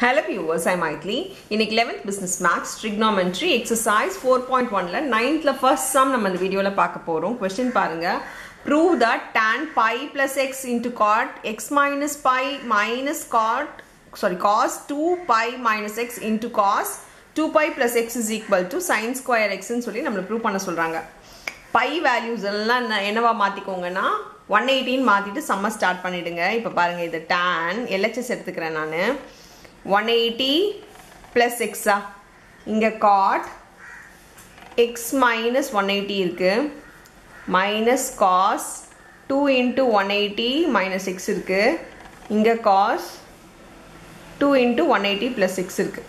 hello viewers I mightily இன்னைக்கு eleventh business maths trigonometry exercise four point ஒன்ல நைன்த்ல first sum நம்ம இந்த வீடியோவில் பார்க்க போகிறோம் கொஸ்டின் பாருங்க prove that tan pi plus x into cot x minus pi minus cot sorry cos 2 pi minus x into cos 2 pi plus x is equal to sin square x ன்னு சொல்லி நம்மளை prove பண்ண சொல்கிறாங்க by values எல்லாம் என்ன- என்னவா மாற்றிக்கோங்கன்னா one எயிட்டின்னு மாற்றிட்டு செம்ம ஸ்டார்ட் பண்ணிடுங்க இப்போ பாருங்கள் இது tan எல்ஹெச்எஸ் எடுத்துக்கிறேன் நான் ஒன் எயிட்டி ப்ளஸ் எக்ஸா இங்கே cot x minus one eighty இருக்குது minus cos two into one eighty minus x இருக்குது இங்கே cos two into one eighty plus x இருக்குது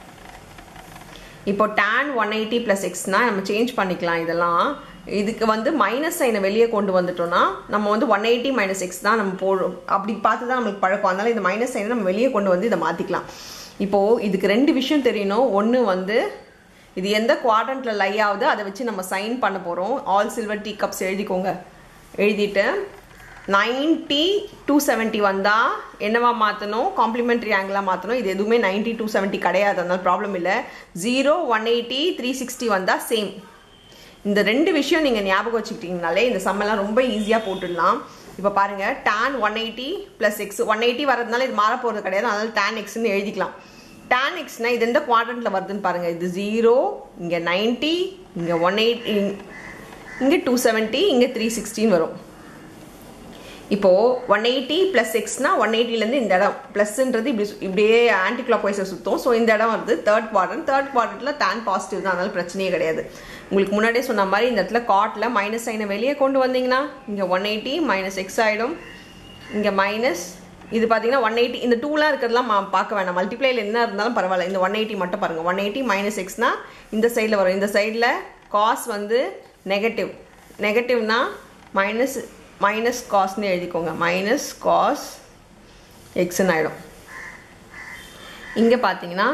இப்போ tan ஒன் எயிட்டி ப்ளஸ் எக்ஸ்னால் நம்ம சேஞ்ச் பண்ணிக்கலாம் இதெல்லாம் இதுக்கு வந்து மைனஸ் சைனை வெளியே கொண்டு வந்துட்டோம்னா நம்ம வந்து ஒன் எயிட்டி மைனஸ் எக்ஸ் தான் நம்ம போடுறோம் அப்படி பார்த்து தான் நம்மளுக்கு பழக்கம் அதனால இந்த மைனஸ் சைனை நம்ம வெளியே கொண்டு வந்து இதை மாற்றிக்கலாம் இப்போது இதுக்கு ரெண்டு விஷயம் தெரியணும் ஒன்று வந்து இது எந்த குவாட்ரண்ட்ல லை ஆகுது அதை வச்சு நம்ம சைன் பண்ண போகிறோம் ஆல் சில்வர் டீ கப்ஸ் எழுதிக்கோங்க எழுதிட்டு நைன்ட்டி டூ செவன்ட்டி வந்தால் என்னவா மாற்றணும் காம்ப்ளிமெண்ட்ரி ஆங்கிளாக மாற்றணும் இது எதுவுமே நைன்ட்டி டூ செவன்ட்டி கிடையாது அதனால ப்ராப்ளம் இல்லை zero one eighty three sixty வந்தால் சேம் இந்த ரெண்டு விஷயம் நீங்கள் ஞாபகம் வச்சுக்கிட்டீங்கனாலே இந்த சம்மெல்லாம் ரொம்ப ஈஸியாக போட்டுடலாம் இப்போ பாருங்கள் tan one eighty plus x one eighty வரதுனால இது மாற போகிறது கிடையாது அதனால tan எக்ஸ்னு எழுதிக்கலாம் tan எக்ஸ்னால் இது எந்த குவாட்ரண்ட்டில் வருதுன்னு பாருங்கள் இது ஜீரோ இங்கே நைன்ட்டி இங்கே ஒன் எயிட்டி இங்கே டூ செவன்ட்டி இங்கே த்ரீ சிக்ஸ்டின்னு வரும் இப்போது ஒன் எயிட்டி ப்ளஸ் எக்ஸ்னா ஒன் எயிட்டிலேருந்து இந்த இடம் ப்ளஸ்ன்றது இப்படி சு- இப்படியே ஆன்டி கிளாக் வைஸை சுற்றும் ஸோ இந்த இடம் வருது தேர்ட் குவாட்ரன் தேர்ட் குவாட்ரண்ட்டில் tan பாசிட்டிவ் தான் அதனால பிரச்சனையே கிடையாது உங்களுக்கு முன்னாடியே சொன்ன மாதிரி இந்த இடத்துல காட்டில் மைனஸ் சைனை வெளியே கொண்டு வந்தீங்கன்னா இங்கே ஒன் எயிட்டி மைனஸ் எக்ஸ் ஆகிடும் இங்கே மைனஸ் இது பார்த்தீங்கன்னா ஒன் எயிட்டி இந்த டூலாம் இருக்கிறதுலாம் மா- பார்க்க வேணாம் மல்டிப்ளைல என்ன இருந்தாலும் பரவாயில்ல இந்த ஒன் எயிட்டி மட்டும் பாருங்கள் ஒன் எயிட்டி மைனஸ் எக்ஸ்னா இந்த சைடில் வரும் இந்த சைடில் காஸ் வந்து நெகட்டிவ் நெகட்டிவ்னா மைனஸ் மைனஸ் காஸ்னு எழுதிக்கோங்க மைனஸ் காஸ் எக்ஸ்ன்னு ஆகிடும் இங்கே பார்த்தீங்கன்னா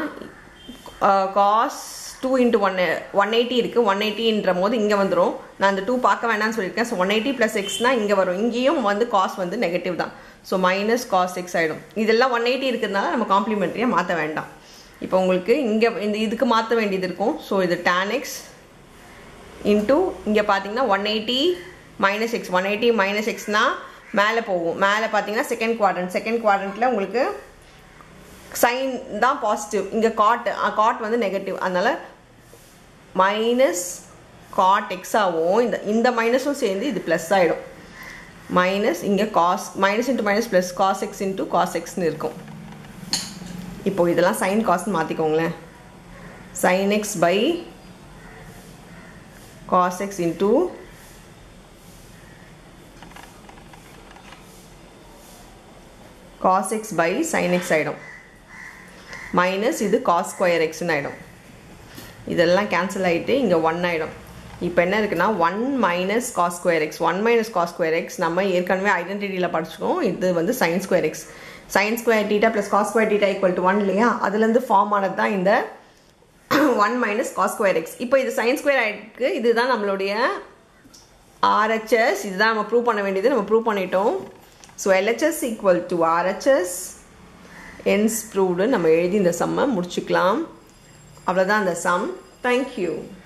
cos two into one one eighty இருக்குது ஒன் எயிட்டின்ற போது இங்கே வந்துடும் நான் அந்த டூ பார்க்க வேணாம்னு சொல்லியிருக்கேன் ஸோ ஒன் எயிட்டி ப்ளஸ் எக்ஸ்னால் இங்கே வரும் இங்கேயும் வந்து காஸ் வந்து நெகட்டிவ் தான் ஸோ மைனஸ் காஸ் எக்ஸ் ஆகிடும் இதெல்லாம் ஒன் எயிட்டி இருக்கிறதுனால நம்ம காம்ப்ளிமெண்ட்ரியாக மாற்ற வேண்டாம் இப்போ உங்களுக்கு இங்கே இந்த இதுக்கு மாற்ற வேண்டியது இருக்கும் ஸோ இது tan எக்ஸ் இன்ட்டு இங்கே பார்த்தீங்கன்னா one eighty minus x one eighty minus எக்ஸ்னால் மேலே போகும் மேலே பார்த்தீங்கன்னா செகண்ட் குவாட்ரண்ட் செகண்ட் குவாட்ரண்ட்டில் உங்களுக்கு சைன் தான் பாசிட்டிவ் இங்கே காட் காட் வந்து நெகட்டிவ் அதனால் மைனஸ் காட் எக்ஸாகவும் இந்த இந்த மைனஸும் சேர்ந்து இது ப்ளஸ் ஆகிடும் மைனஸ் இங்கே cos minus into minus plus cos x into cos எக்ஸ்னு இருக்கும் இப்போ இதெல்லாம் சைன் காஸ்ட்னு மாற்றிக்கோங்களேன் sine x by cos x into cos x by sin x ஆயிடும் மைனஸ் இது cos ஸ்கொயர் எக்ஸ்னு ஆயிடும் இதெல்லாம் கேன்சல் ஆகிட்டு இங்கே ஒன் ஆயிடும் இப்போ என்ன இருக்குன்னா one minus cos square x one minus cos square x நம்ம ஏற்கனவே ஐடென்டிட்டியில் படிச்சிருக்கோம் இது வந்து sine square x sine square theta plus cos square theta equal to one இல்லையா அதுலேருந்து ஃபார்ம் ஆனது தான் இந்த one minus cos square x இப்போ இது சைன் ஸ்கொயர் ஆயிருக்கு இதுதான் நம்மளுடைய ஆர்ஹெச்எஸ் இதுதான் நம்ம ப்ரூவ் பண்ண வேண்டியது நம்ம ப்ரூவ் பண்ணிட்டோம் so LHS equal to RHS hence proved நம்ம எழுதி இந்த சம்மை முடிச்சுக்கலாம் அவ்வளோதான் அந்த சம் தேங்க்யூ